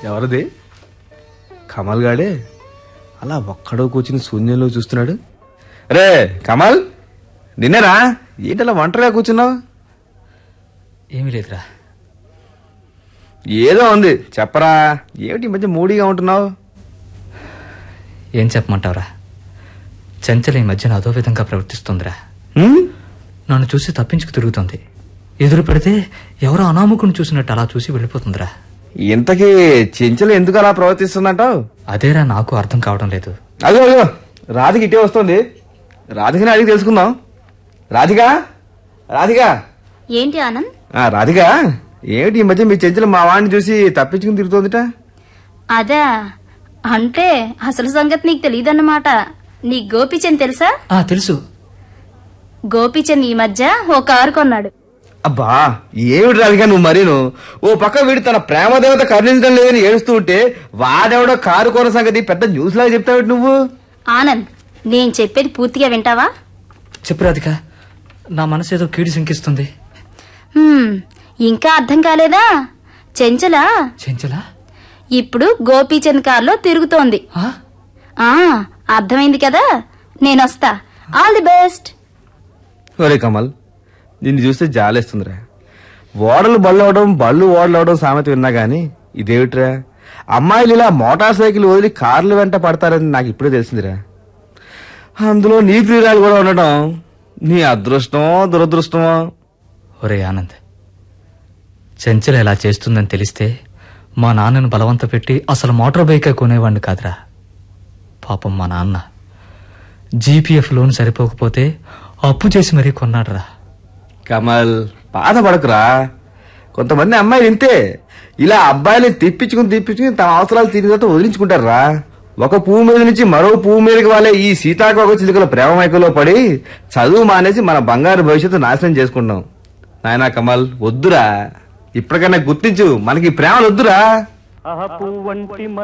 ఎవరిది కమల్ గాడే అలా ఒక్కడో కూర్చుని శూన్యంలో చూస్తున్నాడు రే కమల్ నిన్నేరా ఏంటలా ఒంటరిగా కూర్చున్నావు ఏమీ లేదురా ఏదో ఉంది చెప్పరా ఏమిటి ఈ మధ్య మూడీగా ఉంటున్నావు ఏం చెప్పమంటావురా చెంచల ఈ మధ్యన అదో విధంగా ప్రవర్తిస్తుందిరా హ్మ్? నన్ను చూసి తప్పించుకు తిరుగుతుంది ఎదురు పెడితే ఎవరో అనామకుని చూసినట్టు అలా చూసి వెళ్ళిపోతుందిరా ఇంతకీ చెంచలు ఎందుకు అలా ప్రవర్తిస్తుందంటావు అదేరా నాకు అర్థం కావడం లేదు అదో అదో రాధిక ఇటే వస్తుంది రాధికని అడిగి తెలుసుకుందాం రాధిక రాధిక ఏంటి ఆనంద్ ఆ, రాధిక ఏమిటి ఈ మధ్య మీ చెంచలు మా వాడిని చూసి తప్పించుకుని తిరుగుతోందిట అదా అంటే అసలు సంగతి నీకు తెలియదన్నమాట నీ గోపిచంద్ తెలుసా ఆ తెలుసు గోపిచంద్ ఈ మధ్య ఓ కారు కొన్నాడు అబ్బా ఏమిటి రాధిక నువ్వు మరీను ఓ పక్క వీడు తన ప్రేమ దేవత కరుణించడం లేదని ఏడుస్తూ ఉంటే వాడెవడో కారు కొన సంగతి పెద్ద న్యూస్ లాగా చెప్తావు నువ్వు ఆనంద్ నేను చెప్పేది పూర్తిగా వింటావా చెప్పు రాధిక నా మనసు ఏదో కీడు శంకిస్తుంది హ్మ్, ఇంకా అర్థం కాలేదా చెంచల చెంచలా ఇప్పుడు గోపీచంద్ కారులో తిరుగుతోంది ఆ? ఆ అర్థమైంది కదా నేనొస్తా ఆల్ ది బెస్ట్ ఒరే కమల్ నిన్ను చూస్తే జాలేస్తుందిరా ఓడలు బళ్ళు అవడం బళ్ళు ఓడలు అవడం సామెత విన్నా గానీ ఇదేమిట్రా అమ్మాయిలు ఇలా మోటార్ సైకిల్ వదిలి కార్లు వెంట పడతారని నాకు ఇప్పుడే తెలిసిందిరా అందులో నీ ప్రియురాలు కూడా ఉండటం నీ అదృష్టమో దురదృష్టమో ఒరే ఆనంద్ చెంచల ఇలా చేస్తుందని తెలిస్తే మా నాన్నను బలవంత పెట్టి అసలు మోటార్ బైకే కొనేవాడిని కాదురా పాపం మా నాన్న జీపీఎఫ్ లోన్ సరిపోకపోతే అప్పు చేసి మరీ కొన్నాడురా కమల్ బాధపడకురా కొంతమంది అమ్మాయిలు ఇంతే ఇలా అబ్బాయిని తిప్పించుకుని తిప్పించుకుని తమ అవసరాలు తీరిన తర్వాత వదిలించుకుంటారా ఒక పువ్వు మీద నుంచి మరో పువ్వు మీదకి వాళ్ళే ఈ సీతాకోక చిలుకల ప్రేమ మైకలో పడి చదువు మానేసి మన బంగారు భవిష్యత్తు నాశనం చేసుకుంటాం నాయనా కమల్ వద్దురా ఇప్పటికైనా గుర్తించు మనకి ఈ ప్రేమలు వద్దురా